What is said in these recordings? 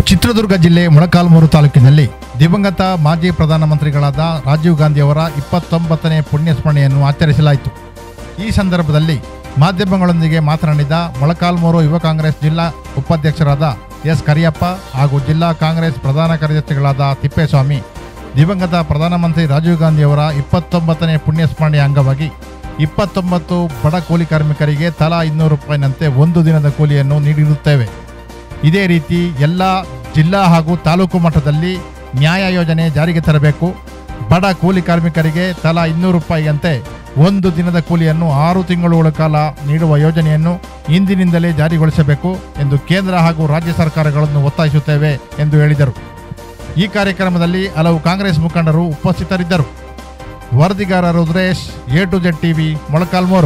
ಚಿತ್ರದುರ್ಗ ಜಿಲ್ಲೆ ಮೊಳಕಾಲ್ಮೂರು ತಾಲೂಕಿನಲ್ಲಿ ದಿವಂಗತ ಮಾಜಿ ಪ್ರಧಾನಮಂತ್ರಿಗಳಾದ ರಾಜೀವ್ ಗಾಂಧಿಯವರ ಇಪ್ಪತ್ತೊಂಬತ್ತನೇ ಪುಣ್ಯಸ್ಮರಣೆಯನ್ನು ಆಚರಿಸಲಾಯಿತು ಈ ಸಂದರ್ಭದಲ್ಲಿ ಮಾಧ್ಯಮಗಳೊಂದಿಗೆ ಮಾತನಾಡಿದ ಮೊಳಕಾಲ್ಮೂರು ಯುವ ಕಾಂಗ್ರೆಸ್ ಜಿಲ್ಲಾ ಉಪಾಧ್ಯಕ್ಷರಾದ ಎಸ್ ಕರಿಯಪ್ಪ ಹಾಗೂ ಜಿಲ್ಲಾ ಕಾಂಗ್ರೆಸ್ ಪ್ರಧಾನ ಕಾರ್ಯದರ್ಶಿಗಳಾದ ತಿಪ್ಪೇಸ್ವಾಮಿ ದಿವಂಗತ ಪ್ರಧಾನಮಂತ್ರಿ ರಾಜೀವ್ ಗಾಂಧಿಯವರ ಇಪ್ಪತ್ತೊಂಬತ್ತನೇ ಪುಣ್ಯಸ್ಮರಣೆಯ ಅಂಗವಾಗಿ ಇಪ್ಪತ್ತೊಂಬತ್ತು ಬಡ ಕೂಲಿ ಕಾರ್ಮಿಕರಿಗೆ ತಲಾ ಇನ್ನೂರು ರೂಪಾಯಿನಂತೆ ಒಂದು ದಿನದ ಕೂಲಿಯನ್ನು ನೀಡಿರುತ್ತೇವೆ ಇದೇ ರೀತಿ ಎಲ್ಲ ಜಿಲ್ಲಾ ಹಾಗೂ ತಾಲೂಕು ಮಟ್ಟದಲ್ಲಿ ನ್ಯಾಯ ಯೋಜನೆ ಜಾರಿಗೆ ತರಬೇಕು ಬಡ ಕೂಲಿ ಕಾರ್ಮಿಕರಿಗೆ ತಲಾ ಇನ್ನೂರು ರೂಪಾಯಿಯಂತೆ ಒಂದು ದಿನದ ಕೂಲಿಯನ್ನು ಆರು ತಿಂಗಳುಗಳ ಕಾಲ ನೀಡುವ ಯೋಜನೆಯನ್ನು ಇಂದಿನಿಂದಲೇ ಜಾರಿಗೊಳಿಸಬೇಕು ಎಂದು ಕೇಂದ್ರ ಹಾಗೂ ರಾಜ್ಯ ಸರ್ಕಾರಗಳನ್ನು ಒತ್ತಾಯಿಸುತ್ತೇವೆ ಎಂದು ಹೇಳಿದರು ಈ ಕಾರ್ಯಕ್ರಮದಲ್ಲಿ ಹಲವು ಕಾಂಗ್ರೆಸ್ ಮುಖಂಡರು ಉಪಸ್ಥಿತರಿದ್ದರು ವರದಿಗಾರ Rudresh A to Z TV Molakalmuru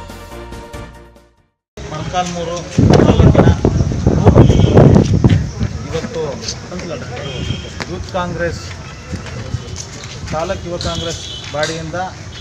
Molakalmuru ತಾಲೂಕಿನ ಇವತ್ತು ಯೂತ್ ಕಾಂಗ್ರೆಸ್ ತಾಲೂಕು ಯುವ ಕಾಂಗ್ರೆಸ್ ಬಾಡಿಯಿಂದ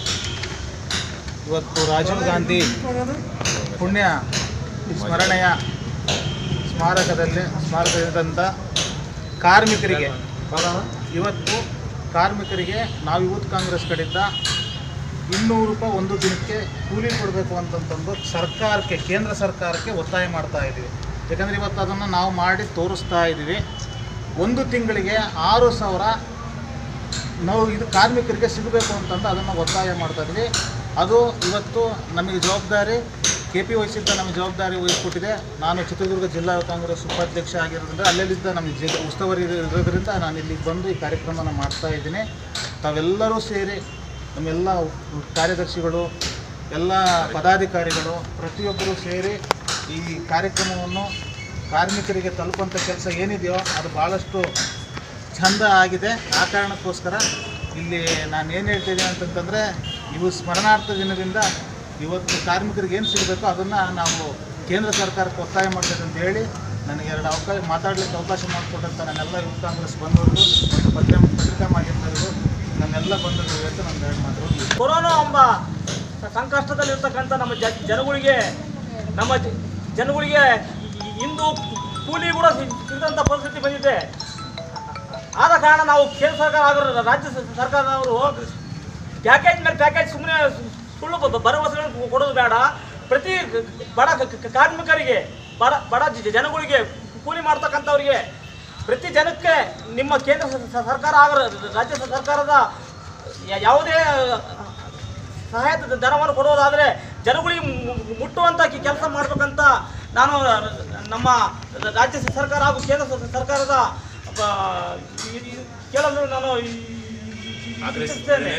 ಇವತ್ತು ರಾಜೀವ್ ಗಾಂಧಿ ಪುಣ್ಯ ಸ್ಮರಣೆಯ ಸ್ಮಾರಕದಲ್ಲಿ ಸ್ಮಾರಕದಿಂದ ಕಾರ್ಮಿಕರಿಗೆ ಇವತ್ತು ಕಾರ್ಮಿಕರಿಗೆ ನಾವು ಯೂತ್ ಕಾಂಗ್ರೆಸ್ ಕಡೆಯಿಂದ ಇನ್ನೂರು ರೂಪಾಯಿ ಒಂದು ದಿನಕ್ಕೆ ಕೂಲಿ ಕೊಡಬೇಕು ಅಂತಂತಂದು ಸರ್ಕಾರಕ್ಕೆ ಕೇಂದ್ರ ಸರ್ಕಾರಕ್ಕೆ ಒತ್ತಾಯ ಮಾಡ್ತಾ ಇದ್ದೀವಿ ಯಾಕಂದರೆ ಇವತ್ತು ಅದನ್ನು ನಾವು ಮಾಡಿ ತೋರಿಸ್ತಾ ಇದ್ದೀವಿ ಒಂದು ತಿಂಗಳಿಗೆ ಆರು ಸಾವಿರ ನಾವು ಇದು ಕಾರ್ಮಿಕರಿಗೆ ಸಿಗಬೇಕು ಅಂತಂದು ಅದನ್ನು ಒತ್ತಾಯ ಮಾಡ್ತಾ ಇದ್ವಿ ಅದು ಇವತ್ತು ನಮಗೆ ಜವಾಬ್ದಾರಿ ಕೆ ಪಿ ವಹಿಸಿದ್ದ ನಮಗೆ ಜವಾಬ್ದಾರಿ ವಹಿಸ್ಕೊಟ್ಟಿದೆ ನಾನು ಚಿತ್ರದುರ್ಗ ಜಿಲ್ಲಾ ಕಾಂಗ್ರೆಸ್ ಉಪಾಧ್ಯಕ್ಷ ಆಗಿರೋದ್ರಿಂದ ಅಲ್ಲೆಲ್ಲಿದ್ದ ನಮಗೆ ಜಿ ಉಸ್ತುವಾರಿ ಇರೋದ್ರಿಂದ ನಾನು ಇಲ್ಲಿಗೆ ಬಂದು ಈ ಕಾರ್ಯಕ್ರಮನ ಮಾಡ್ತಾ ಇದ್ದೀನಿ ತಾವೆಲ್ಲರೂ ಸೇರಿ ನಮ್ಮೆಲ್ಲ ಕಾರ್ಯದರ್ಶಿಗಳು ಎಲ್ಲ ಪದಾಧಿಕಾರಿಗಳು ಪ್ರತಿಯೊಬ್ಬರು ಸೇರಿ ಈ ಕಾರ್ಯಕ್ರಮವನ್ನು ಕಾರ್ಮಿಕರಿಗೆ ತಲುಪುವಂಥ ಕೆಲಸ ಏನಿದೆಯೋ ಅದು ಭಾಳಷ್ಟು ಚಂದ ಆಗಿದೆ ಆ ಕಾರಣಕ್ಕೋಸ್ಕರ ಇಲ್ಲಿ ನಾನು ಏನು ಹೇಳ್ತಿದ್ದೀನಿ ಅಂತಂತಂದರೆ ಇವು ಸ್ಮರಣಾರ್ಥ ದಿನದಿಂದ ಇವತ್ತು ಕಾರ್ಮಿಕರಿಗೆ ಏನು ಸಿಗಬೇಕೋ ಅದನ್ನು ನಾವು ಕೇಂದ್ರ ಸರ್ಕಾರಕ್ಕೆ ಒತ್ತಾಯ ಮಾಡ್ತೇವೆ ಅಂತ ಹೇಳಿ ನನಗೆ ಎರಡು ಅವಕಾಶ ಮಾತಾಡಲಿಕ್ಕೆ ಅವಕಾಶ ಮಾಡಿಕೊಟ್ಟಂಥ ನನ್ನೆಲ್ಲ ಯುವ ಕಾಂಗ್ರೆಸ್ ಬಂಧುಗಳು ಮತ್ತು ಪತ್ರಿಕಾ ಪತ್ರಿಕಾ ಮಾಧ್ಯಮದವರು ನನ್ನೆಲ್ಲ ಬಂಧುಗಳು ಹೇಳ್ತಾ ನನ್ನ ಎರಡು ಮಾತುಗಳು ಕೊರೋನಾ ಎಂಬ ಸ- ಸಂಕಷ್ಟದಲ್ಲಿರ್ತಕ್ಕಂಥ ನಮ್ಮ ಜ ಜನಗಳಿಗೆ ನಮ್ಮ ಜ- ಜನಗಳಿಗೆ ಇ- ಇಂದು ಕೂಲಿ ಕೂಡ ಸಿ- ಸಿಗದಂಥ ಪರಿಸ್ಥಿತಿ ಬಂದಿದೆ ಆದ ಕಾರಣ ನಾವು ಕೇಂದ್ರ ಸರ್ಕಾರ ಹಾಗೂ ರಾಜ್ಯ ಸ- ಸರ್ಕಾರದವರು ಪ್ಯಾಕೇಜ್ ಮೇಲೆ ಪ್ಯಾಕೇಜ್ ಸುಮ್ಮನೆ ಸುಳ್ಳು ಬ- ಭರವಸೆಗಳನ್ನು ಕೊಡೋದು ಬೇಡ ಪ್ರತಿ ಗ- ಬಡ ಕ- ಕ- ಕಾರ್ಮಿಕರಿಗೆ ಬಡ ಬಡ ಜ- ಜನಗಳಿಗೆ ಕೂಲಿ ಮಾಡ್ತಕ್ಕಂಥವ್ರಿಗೆ ಪ್ರತಿ ಜನಕ್ಕೆ ನಿಮ್ಮ ಕೇಂದ್ರ ಸ- ಸ- ಸರ್ಕಾರ ಹಾಗೂ ರಾಜ್ಯ ಸ- ಸರ್ಕಾರದ ಯಾ- ಯಾವುದೇ ಸಹಾಯದ ದರವನ್ನು ಕೊಡೋದಾದರೆ ಜನಗಳಿಗೆ ಮು- ಮುಟ್ಟುವಂಥ ಕೆಲಸ ಮಾಡಬೇಕಂತ ನಾನು ನಮ್ಮ ರಾಜ್ಯ ಸರ್ಕಾರ ಹಾಗೂ ಕೇಂದ್ರ ಸ- ಸರ್ಕಾರದ ಆ, ಈ- ಈ- ಕೇಳಲು ನಾನು ಈ- ಇಚ್ಛಿಸುತ್ತೇನೆ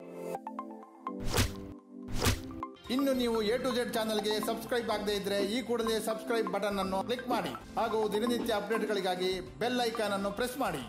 ಇನ್ನು ನೀವು ಎ ಟು ಜೆಡ್ ಚಾನಲ್ಗೆ ಸಬ್ಸ್ಕ್ರೈಬ್ ಆಗದೇ ಇದ್ರೆ ಈ ಕೂಡಲೇ ಸಬ್ಸ್ಕ್ರೈಬ್ ಬಟನ್ ಅನ್ನು ಕ್ಲಿಕ್ ಮಾಡಿ ಹಾಗೂ ದಿನನಿತ್ಯ ಅಪ್ಡೇಟ್ಗಳಿಗಾಗಿ ಬೆಲ್ ಐಕಾನ್ ಅನ್ನು ಪ್ರೆಸ್ ಮಾಡಿ